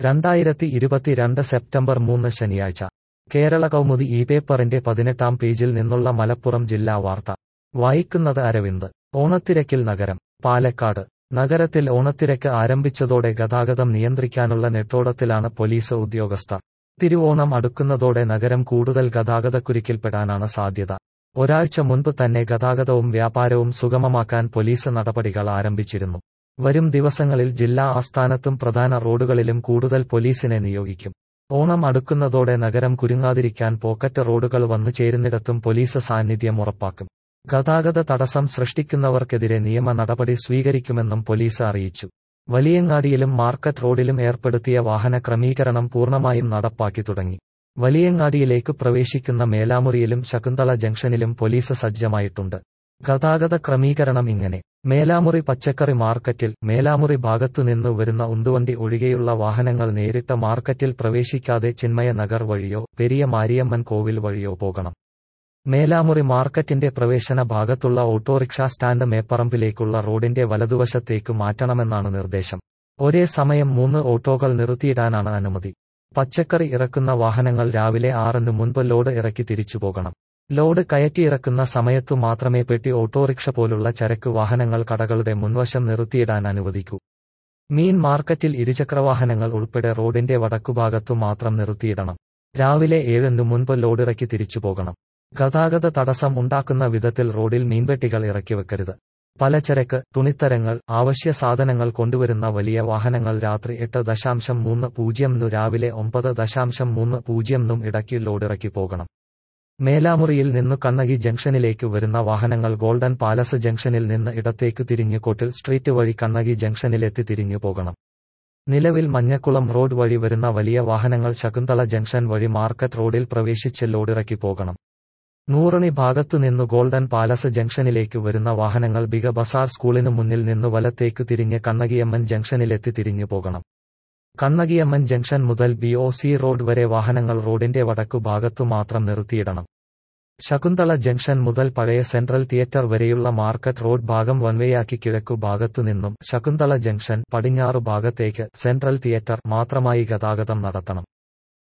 രണ്ടായിരത്തി ഇരുപത്തിരണ്ട് സെപ്റ്റംബർ മൂന്ന് ശനിയാഴ്ച കേരള കൗമുദി ഈ പേപ്പറിന്റെ പതിനെട്ടാം പേജിൽ നിന്നുള്ള മലപ്പുറം ജില്ലാ വാർത്ത വായിക്കുന്നത് അരവിന്ദ് ഓണത്തിരക്കിൽ നഗരം പാലക്കാട് നഗരത്തിൽ ഓണത്തിരക്ക് ആരംഭിച്ചതോടെ ഗതാഗതം നിയന്ത്രിക്കാനുള്ള നെട്ടോടത്തിലാണ് പോലീസ് ഉദ്യോഗസ്ഥർ തിരുവോണം അടുക്കുന്നതോടെ നഗരം കൂടുതൽ ഗതാഗതക്കുരുക്കിൽപ്പെടാനാണ് സാധ്യത ഒരാഴ്ച മുൻപ് തന്നെ ഗതാഗതവും വ്യാപാരവും സുഗമമാക്കാൻ പോലീസ് നടപടികൾ ആരംഭിച്ചിരുന്നു വരും ദിവസങ്ങളിൽ ജില്ലാ ആസ്ഥാനത്തും പ്രധാന റോഡുകളിലും കൂടുതൽ പോലീസിനെ നിയോഗിക്കും ഓണം അടുക്കുന്നതോടെ നഗരം കുരുങ്ങാതിരിക്കാൻ പോക്കറ്റ് റോഡുകൾ വന്നു ചേരുന്നിടത്തും പോലീസ് സാന്നിധ്യം ഉറപ്പാക്കും ഗതാഗത തടസ്സം സൃഷ്ടിക്കുന്നവർക്കെതിരെ നിയമ നടപടി സ്വീകരിക്കുമെന്നും പോലീസ് അറിയിച്ചു വലിയങ്ങാടിയിലും മാർക്കറ്റ് റോഡിലും ഏർപ്പെടുത്തിയ വാഹന ക്രമീകരണം പൂർണ്ണമായും നടപ്പാക്കി തുടങ്ങി വലിയങ്ങാടിയിലേക്ക് പ്രവേശിക്കുന്ന മേലാമുറിയിലും ശകുന്തള ജംഗ്ഷനിലും പോലീസ് സജ്ജമായിട്ടുണ്ട് ഗതാഗത ക്രമീകരണം ഇങ്ങനെ മേലാമുറി പച്ചക്കറി മാർക്കറ്റിൽ മേലാമുറി ഭാഗത്തുനിന്ന് വരുന്ന ഉന്തുവണ്ടി ഒഴികെയുള്ള വാഹനങ്ങൾ നേരിട്ട് മാർക്കറ്റിൽ പ്രവേശിക്കാതെ ചിന്മയ നഗർ വഴിയോ പെരിയ മാരിയമ്മൻ കോവിൽ വഴിയോ പോകണം മേലാമുറി മാർക്കറ്റിന്റെ പ്രവേശന ഭാഗത്തുള്ള ഓട്ടോറിക്ഷ സ്റ്റാൻഡ് മേപ്പറമ്പിലേക്കുള്ള റോഡിന്റെ വലതുവശത്തേക്ക് മാറ്റണമെന്നാണ് നിർദ്ദേശം ഒരേ സമയം മൂന്ന് ഓട്ടോകൾ നിർത്തിയിടാനാണ് അനുമതി പച്ചക്കറി ഇറക്കുന്ന വാഹനങ്ങൾ രാവിലെ ആറിന് മുൻപ് ലോഡ് ഇറക്കി തിരിച്ചു പോകണം ലോഡ് കയറ്റിയിറക്കുന്ന സമയത്തു മാത്രമേ പെട്ടി ഓട്ടോറിക്ഷ പോലുള്ള ചരക്ക് വാഹനങ്ങൾ കടകളുടെ മുൻവശം നിർത്തിയിടാൻ അനുവദിക്കൂ മീൻ മാർക്കറ്റിൽ ഇരുചക്രവാഹനങ്ങൾ ഉൾപ്പെടെ റോഡിന്റെ വടക്കുഭാഗത്തു മാത്രം നിർത്തിയിടണം രാവിലെ ഏഴിന് മുൻപ് ലോഡിറക്കി തിരിച്ചു പോകണം ഗതാഗത തടസ്സം ഉണ്ടാക്കുന്ന വിധത്തിൽ റോഡിൽ മീൻപെട്ടികൾ ഇറക്കി വെക്കരുത് പലചരക്ക് തുണിത്തരങ്ങൾ അവശ്യ സാധനങ്ങൾ കൊണ്ടുവരുന്ന വലിയ വാഹനങ്ങൾ രാത്രി എട്ട് ദശാംശം മൂന്ന് പൂജ്യം നു രാവിലെ ഒമ്പത് ദശാംശം മൂന്ന് പൂജ്യം നും ഇടയ്ക്ക് ലോഡിറക്കി പോകണം മേലാമുറിയിൽ നിന്നു കണ്ണകി ജംഗ്ഷനിലേക്ക് വരുന്ന വാഹനങ്ങൾ ഗോൾഡൻ പാലസ് ജംഗ്ഷനിൽ നിന്ന് ഇടത്തേക്ക് തിരിഞ്ഞു കോട്ടിൽ സ്ട്രീറ്റ് വഴി കണ്ണകി ജംഗ്ഷനിലെത്തി തിരിഞ്ഞു പോകണം നിലവിൽ മഞ്ഞക്കുളം റോഡ് വഴി വരുന്ന വലിയ വാഹനങ്ങൾ ശകുന്തള ജംഗ്ഷൻ വഴി മാർക്കറ്റ് റോഡിൽ പ്രവേശിച്ച് ലോഡിറക്കി പോകണം നൂറണി ഭാഗത്തുനിന്നു ഗോൾഡൻ പാലസ് ജംഗ്ഷനിലേക്ക് വരുന്ന വാഹനങ്ങൾ ബിഗ ബസാർ സ്കൂളിനു മുന്നിൽ നിന്നു വലത്തേക്ക് തിരിഞ്ഞ് കണ്ണകിയമ്മൻ ജംഗ്ഷനിലെത്തി തിരിഞ്ഞു പോകണം കണ്ണകിയമ്മൻ ജംഗ്ഷൻ മുതൽ ബി ഒ സി റോഡ് വരെ വാഹനങ്ങൾ റോഡിന്റെ വടക്കു ഭാഗത്തു മാത്രം നിർത്തിയിടണം ശകുന്തള ജംഗ്ഷൻ മുതൽ പഴയ സെൻട്രൽ തിയേറ്റർ വരെയുള്ള മാർക്കറ്റ് റോഡ് ഭാഗം വൺവേയാക്കി കിഴക്കു ഭാഗത്തുനിന്നും ശകുന്തള ജംഗ്ഷൻ പടിഞ്ഞാറു ഭാഗത്തേക്ക് സെൻട്രൽ തിയേറ്റർ മാത്രമായി ഗതാഗതം നടത്തണം